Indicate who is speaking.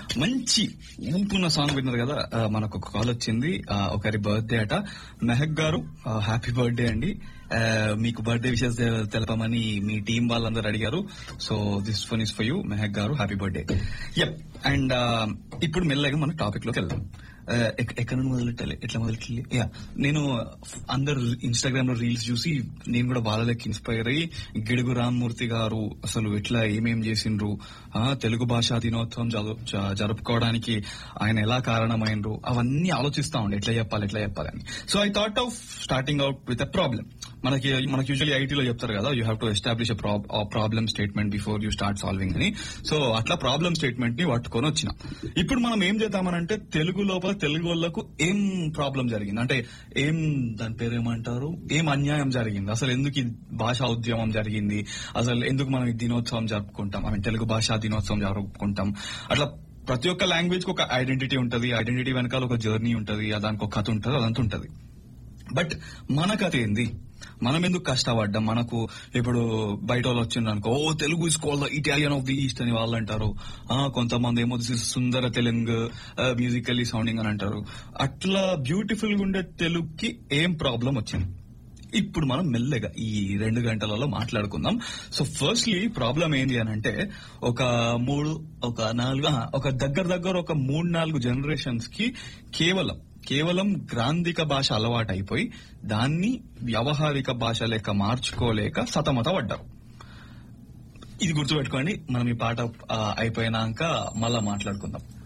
Speaker 1: మంచి ఊపున్న సాంగ్ విన్నారు కదా ఆ, మనకు ఒక కాల్ వచ్చింది ఆ, ఒకరి బర్త్డే అట మెహక్ గారు హ్యాపీ బర్త్డే అండి ఆ, మీకు బర్త్డే విషెస్ తెలపమని మీ టీం వాళ్ళందరూ అడిగారు so this phone is for you Mehak garu happy birthday yup and ఇప్పుడు మెల్లగా మన టాపిక్ లోకి వెళ్దాం ఆ, ఎక్- ఎక్కడ నుండి మొదలెట్టాలి ఎట్లా మొదలెట్టాలి యా నేను అందరు ఇన్స్టాగ్రామ్ లో రీల్స్ చూసి నేను కూడా వాళ్ళకి ఇన్స్పైర్ అయ్యి గిడుగు రామ్మూర్తి గారు అసలు ఎట్లా ఏమేం చేసిండ్రు ఆ, తెలుగు భాషా దినోత్సవం జరు- జ- జరుపుకోవడానికి ఆయన ఎలా కారణమైనరు అవన్నీ ఆలోచిస్తా ఉండే ఎట్లా చెప్పాలి ఎట్లా చెప్పాలని so I thought of starting out with a problem మనకి మనకి యూజువల్లీ ఐటీలో చెప్తారు కదా you have to establish problem statement before you start solving అని సో అట్లా ప్రాబ్లమ్ స్టేట్మెంట్ ని పట్టుకొని వచ్చిన ఇప్పుడు మనం ఏం చేద్దామనంటే తెలుగు లోపల తెలుగు వాళ్ళకు ఏం ప్రాబ్లం జరిగింది అంటే ఏం దాని పేరు ఏమంటారు ఏం అన్యాయం జరిగింది అసలు ఎందుకు ఈ భాషా ఉద్యమం జరిగింది అసలు ఎందుకు మనం ఈ దినోత్సవం జరుపుకుంటాం ఐ మీన్ తెలుగు భాషా దినోత్సవం జరుపుకుంటాం అట్లా ప్రతి ఒక్క లాంగ్వేజ్ కి ఒక ఐడెంటిటీ ఉంటది ఐడెంటిటీ వెనకాల ఒక జర్నీ ఉంటది ఆ దానికి ఒక కథ ఉంటది అదంతా ఉంటది బట్ మన కథ ఏంది మనం ఎందుకు కష్టపడ్డాం మనకు ఇప్పుడు బయట వాళ్ళు వచ్చిండ్రు అనుకో oh Telugu is call the Italian of the east అని వాళ్ళు అంటారు ఆ కొంతమంది ఏమో దిస్ ఇస్ సుందర తెలుగు మ్యూజికల్లీ సౌండింగ్ అని అంటారు అట్లా బ్యూటిఫుల్ గా ఉండే తెలుగుకి ఏం ప్రాబ్లం వచ్చింది ఇప్పుడు మనం మెల్లగా ఈ రెండు గంటలలో మాట్లాడుకుందాం సో ఫస్ట్లీ ప్రాబ్లం ఏంటి అని అంటే ఒక మూడు ఒక నాలుగు ఆ, ఒక దగ్గర దగ్గర ఒక మూడు నాలుగు జనరేషన్స్ కి కేవలం కేవలం గ్రాంధిక భాష అలవాటు అయిపోయి దాన్ని వ్యవహారిక భాష లెక్క మార్చుకోలేక సతమత పడ్డారు ఇది గుర్తుపెట్టుకోండి మనం ఈ పాట ఆ, అయిపోయినాక మళ్ళా మాట్లాడుకుందాం